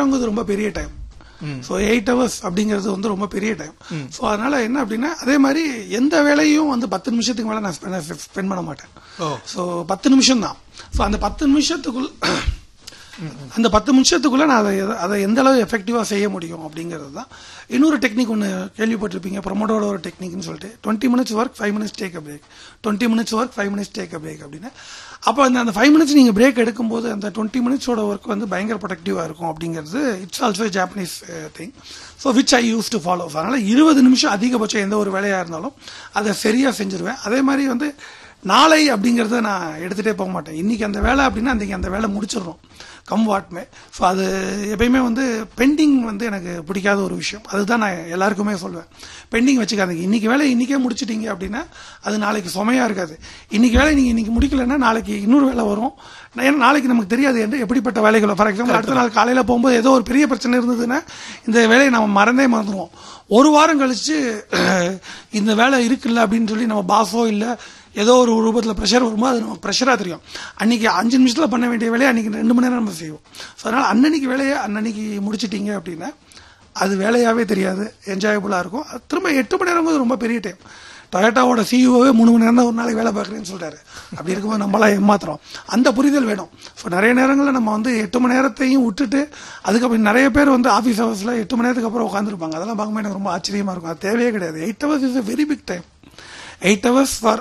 நேரங்கிறது ரொம்ப பெரிய time so eight hours அப்படிங்கிறது வந்து ரொம்ப பெரிய டைம் ஸோ அதனால என்ன அப்படின்னா அதே மாதிரி எந்த வேலையும் வந்து பத்து நிமிஷத்துக்கு மேலே நான் ஸ்பெண்ட் பண்ண மாட்டேன் ஓ. ஸோ பத்து நிமிஷம் தான் ஸோ அந்த பத்து நிமிஷத்துக்குள் அந்த பத்து நிமிஷத்துக்குள்ள நான் அதை எத- அதை எந்த அளவு எஃபெக்டிவா செய்ய முடியும் அப்படிங்கிறது தான் இன்னொரு டெக்னிக் ஒன்று கேள்விப்பட்டிருப்பீங்க ப்ரொமோட்டோட ஒரு டெக்னிக்னு சொல்லிட்டு twenty minutes work five minutes take a break twenty minutes work five minutes take a break அப்படின்னு அப்போ அந்த அந்த ஃபைவ் மினிட்ஸ் நீங்கள் பிரேக் எடுக்கும்போது அந்த டுவெண்ட்டி மினிட்ஸோட ஒர்க் வந்து பயங்கர ப்ரொடக்டிவாக இருக்கும் அப்படிங்கிறது it's also Japanese thing so which I use to follow அதனால இருபது நிமிஷம் அதிகபட்சம் எந்த ஒரு வேலையாக இருந்தாலும் அதை சரியாக செஞ்சிருவேன் அதே மாதிரி வந்து நாளை அப்படிங்கறத நான் எடுத்துட்டே போக மாட்டேன் இன்னைக்கு அந்த வேலை அப்படின்னா அன்னைக்கு அந்த வேலை முடிச்சிடணும் கம் வாட்மே ஸோ அது எப்பயுமே வந்து பெண்டிங் வந்து எனக்கு பிடிக்காத ஒரு விஷயம் அதுதான் நான் எல்லாருக்குமே சொல்லுவேன் பெண்டிங் வச்சுக்காதீங்க இன்னைக்கு வேலை இன்னைக்கே முடிச்சிட்டீங்க அப்படின்னா அது நாளைக்கு சுமையா இருக்காது இன்னைக்கு வேலை நீங்க இன்னைக்கு முடிக்கலன்னா நாளைக்கு இன்னொரு வேலை வரும் ஏன்னா நாளைக்கு நமக்கு தெரியாது என்று எப்படிப்பட்ட வேலைகள் ஃபார் எக்ஸாம்பிள் அடுத்த நாள் காலையில போகும்போது ஏதோ ஒரு பெரிய பிரச்சனை இருந்ததுன்னா இந்த வேலையை நம்ம மறந்தே மறந்துடுவோம் ஒரு வாரம் கழிச்சு இந்த வேலை இருக்குல்ல அப்படின்னு சொல்லி நம்ம பாஸோ இல்லை ஏதோ ஒரு ரூபத்தில் ப்ரெஷர் வரும்போது அது நமக்கு ப்ரெஷராக தெரியும் அன்னைக்கு அஞ்சு நிமிஷத்தில் பண்ண வேண்டிய வேலையை அன்னைக்கு ரெண்டு மணி நேரம் நம்ம செய்வோம் ஸோ அதனால் அன்னன்னைக்கு வேலையை அன்னன்னைக்கு முடிச்சிட்டீங்க அப்படின்னா அது வேலையாகவே தெரியாது என்ஜாயபுளாக இருக்கும் அது திரும்ப எட்டு மணி நேரம் ரொம்ப பெரிய டைம் டொயோட்டாவோட சிஇஓவே மூணு மணி நேரம் தான் ஒரு நாளைக்கு வேலை பார்க்குறேன்னு சொல்றாரு அப்படி இருக்கும்போது நம்மளாம் ஏமாத்துறோம் அந்த புரிதல் வேணும் ஸோ நிறைய நேரங்களில் நம்ம வந்து எட்டு மணி நேரத்தையும் விட்டுட்டு அதுக்கப்புறம் நிறைய பேர் வந்து ஆஃபீஸ் ஹவர்ஸில் எட்டு மணி நேரத்துக்கு அப்புறம் உட்காந்துருப்பாங்க அதெல்லாம் பார்க்கும்போது எனக்கு ரொம்ப ஆச்சரியமா இருக்கும் அது தேவையே கிடையாது eight hours is a very big time eight hours for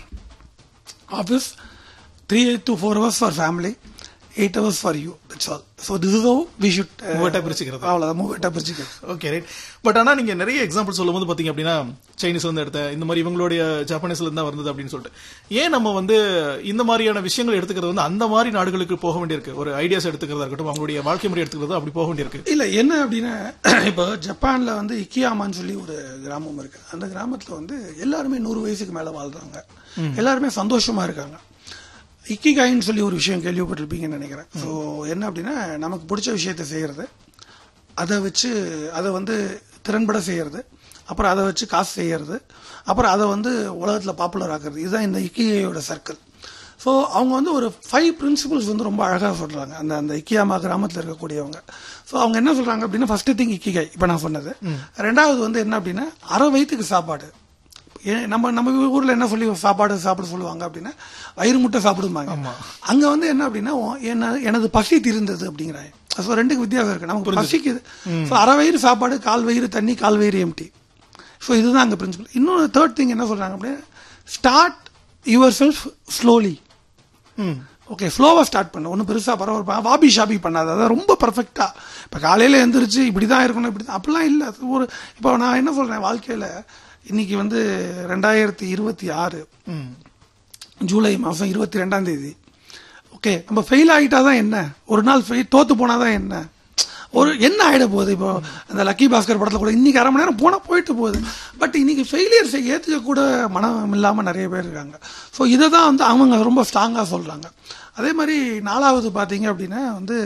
office three to four hours for family eight hours for you that's all so this is how we should மூவேட்டா பிரிச்சுக்கிறது. அவ்வளோதான் மூவேட்டா பிரிச்சுக்கிறது ஓகே ரைட் பட் ஆனா நீங்க நிறைய example சொல்லும்போது பாத்தீங்க அப்படின்னா சைனீஸ் வந்து எடுத்த இந்த மாதிரி இவங்களுடைய ஜப்பானீஸ்ல இருந்தா வந்தது அப்படின்னு சொல்லிட்டு ஏன் நம்ம வந்து இந்த மாதிரியான விஷயங்கள் எடுத்துக்கிறது வந்து அந்த மாதிரி நாடுகளுக்கு போக வேண்டியிருக்கு ஒரு ஐடியாஸ் எடுத்துக்கிறதா இருக்கட்டும் அவங்களுடைய வாழ்க்கை முறை எடுத்துக்கிறது அப்படி போக வேண்டியிருக்கு இல்ல என்ன அப்படின்னா இப்போ ஜப்பான்ல வந்து இக்கியாமான்னு சொல்லி ஒரு கிராமம் இருக்கு அந்த கிராமத்துல வந்து எல்லாருமே நூறு வயசுக்கு மேல வாழ்றாங்க எல்லாருமே சந்தோஷமா இருக்காங்க இக்கிகாயின்னு சொல்லி ஒரு விஷயம் கேள்விப்பட்டிருப்பீங்கன்னு நினைக்கிறேன் ஸோ என்ன அப்படின்னா நமக்கு பிடிச்ச விஷயத்த செய்யறது அதை வச்சு அதை வந்து திறன்பட செய்யறது அப்புறம் அதை வச்சு காசு செய்யறது அப்புறம் அதை வந்து உலகத்தில் பாப்புலர் ஆக்குறது இதுதான் இந்த இக்கிகையோட சர்க்கிள் ஸோ அவங்க வந்து ஒரு ஃபைவ் பிரின்சிபல்ஸ் வந்து ரொம்ப அழகாக சொல்றாங்க அந்த அந்த இக்கியாமா கிராமத்தில் இருக்கக்கூடியவங்க ஸோ அவங்க என்ன சொல்றாங்க அப்படின்னா ஃபர்ஸ்ட் திங் இக்கிகை இப்போ நான் சொன்னது ரெண்டாவது வந்து என்ன அப்படின்னா அரை வயிற்றுக்கு சாப்பாடு ஏன் நம்ம நம்ம ஊர்ல என்ன சொல்லி சாப்பாடு சாப்பிட சொல்லுவாங்க அப்படின்னா வயிறு முட்டை சாப்பிடுவாங்க அங்க வந்து என்ன அப்படின்னா உன் என்ன- எனது பசி தீர்ந்தது அப்படிங்கிறாங்க ஸோ ரெண்டுக்கு வித்தியாசம் இருக்கு நமக்கு பசிக்குது ஸோ அரை வயிறு சாப்பாடு கால் வயிறு தண்ணி கால் வயிறு எம்டி ஸோ இதுதான் அங்க பிரின்சிபல் இன்னொரு தேர்ட் திங் என்ன சொல்றாங்க அப்படின்னா start yourself slowly hmm okay ஸ்லோவா ஸ்டார்ட் பண்ணு ஒன்றும் பெருசா பரவாயில்ல வாபி ஷாபி பண்ணாத அதான் ரொம்ப பர்ஃபெக்டா இப்போ காலையில எந்திரிச்சு இப்படி தான் இருக்கணும் இப்படி தான் அப்படிலாம் இல்லை அது ஒரு இப்போ நான் என்ன சொல்றேன் வாழ்க்கையில இன்னைக்கு வந்து ரெண்டாயிரத்தி இருபத்தி ஆறு ம் ஜூலை மாதம் இருபத்தி ரெண்டாம் தேதி ஓகே நம்ம ஃபெயில் ஆகிட்டா தான் என்ன ஒரு நாள் ஃபெயில் தோத்து போனாதான் என்ன ஒரு என்ன ஆயிட போகுது இப்போ அந்த லக்கி பாஸ்கர் படத்துல கூட இன்னைக்கு அரை மணி நேரம் போனா போயிட்டு போகுது பட் இன்னைக்கு ஃபெயிலியர்ஸை ஏத்துக்க கூட மனம் இல்லாம நிறைய பேர் இருக்காங்க ஸோ இதை தான் வந்து அவங்க ரொம்ப ஸ்ட்ராங்கா சொல்றாங்க அதே மாதிரி நாலாவது பாத்தீங்க அப்படின்னா வந்து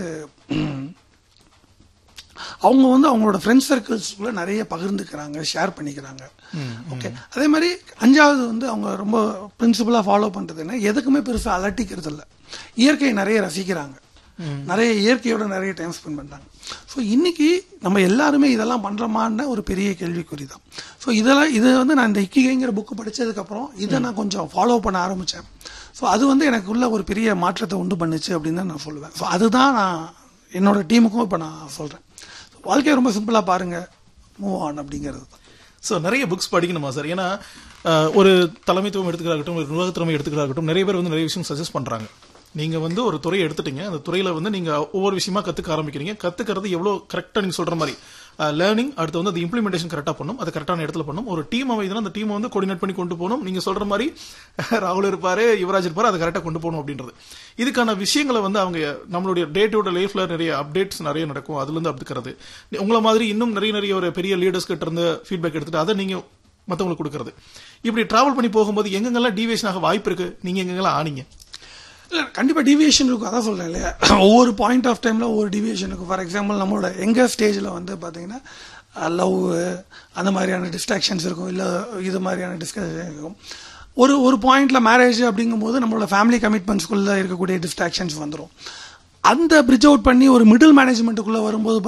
அவங்க வந்து அவங்களோட ஃப்ரெண்ட் சர்க்கிள்ஸ்குள்ள நிறைய பகிர்ந்துக்கிறாங்க ஷேர் பண்ணிக்கிறாங்க ஓகே அதே மாதிரி அஞ்சாவது வந்து அவங்க ரொம்ப பிரின்சிபலா ஃபாலோ பண்றது என்ன எதுக்குமே பெருசா அலட்டிக்கிறது இல்ல இயற்கையை நிறைய ரசிக்கிறாங்க நிறைய இயற்கையோட நிறைய டைம் ஸ்பெண்ட் பண்றாங்க ஸோ இன்னைக்கு நம்ம எல்லாருமே இதெல்லாம் பண்றோமான்னு ஒரு பெரிய கேள்விக்குறி தான் ஸோ இதெல்லாம் இது வந்து நான் இந்த இக்கிகைங்கிற புக்கு படிச்சதுக்கு அப்புறம் இதை நான் கொஞ்சம் ஃபாலோ பண்ண ஆரம்பிச்சேன் ஸோ அது வந்து எனக்குள்ள ஒரு பெரிய மாற்றத்தை உண்டு பண்ணுச்சு அப்படின்னு தான் நான் சொல்லுவேன் ஸோ அதுதான் நான் என்னோட டீமுக்கும் இப்போ நான் சொல்றேன் வாழ்க்கையை ரொம்ப சிம்பிளா பாருங்க மூவ் ஆன் அப்படிங்கிறது தான் ஸோ நிறைய புக்ஸ் படிக்கணுமா சார் ஏன்னா அஹ், ஒரு தலைமைத்துவம் எடுத்துக்கிறாகட்டும் ஒரு நிர்வாகத்திறமை எடுத்துக்கிறாகட்டும் நிறைய பேர் வந்து நிறைய விஷயம் சஜஸ்ட் பண்றாங்க நீங்க வந்து ஒரு துறையை எடுத்துட்டீங்க அந்த துறையில வந்து நீங்க ஒவ்வொரு விஷயமா கத்துக்க ஆரம்பிக்கிறீங்க கத்துக்கிறது எவ்வளவு கரெக்டா நீங்க சொல்ற மாதிரி லேர்னிங் அடுத்து வந்து அது இம்ப்ளிமெண்டேஷன் கரெக்டா பண்ணும் அது கரெக்டான இடத்துல பண்ணும் ஒரு டீம் அமைதுனா அந்த டீமை வந்து கோஆர்டினேட் பண்ணி கொண்டு போகணும் நீங்க சொல்ற மாதிரி ராகுல் இருப்பாரு யுவராஜ் இருப்பாரு அதை கரெக்டா கொண்டு போகணும் அப்படின்றது இதுக்கான விஷயங்களை வந்து அவங்க நம்மளுடைய டே டு டே லைஃப்ல நிறைய அப்டேட்ஸ் நிறைய நடக்கும் அதுல இருந்து அப்படிக்கிறது உங்களை மாதிரி இன்னும் நிறைய நிறைய ஒரு பெரிய லீடர்ஸ் கிட்ட இருந்து ஃபீட்பேக் எடுத்துட்டு அதை நீங்க மத்தவங்களுக்கு கொடுக்கறது இப்படி டிராவல் பண்ணி போகும்போது எங்கெங்கெல்லாம் டீவியேஷன் ஆக வாய்ப்பு இருக்கு நீங்க எங்கெங்கெல்லாம் ஆனீங்க இல்ல கண்டிப்பா டிவியேஷன் இருக்கும் அதான் சொல்றேன் இல்லையா ஒவ்வொரு பாயிண்ட் ஆஃப் டைம்ல ஒவ்வொரு டிவியேஷன் இருக்கும் ஃபார் எக்ஸாம்பிள் நம்மளோட எங்க ஸ்டேஜ்ல வந்து பாத்தீங்கன்னா லவ் அந்த மாதிரியான டிஸ்ட்ராக்ஷன்ஸ் இருக்கும் இல்ல இது மாதிரியான டிஸ்கஷன் இருக்கும் ஒரு ஒரு பாயிண்ட்ல மேரேஜ் அப்படிங்கும்போது நம்மளோட ஃபேமிலி கமிட்மெண்ட்ஸ்குள்ள இருக்கக்கூடிய டிஸ்ட்ராக்ஷன்ஸ் வந்துடும் அந்த பிரிட்ஜ் அவுட் பண்ணி ஒரு மிடில் மேனேஜ்மெண்ட்டுக்குள்ள வரும்போது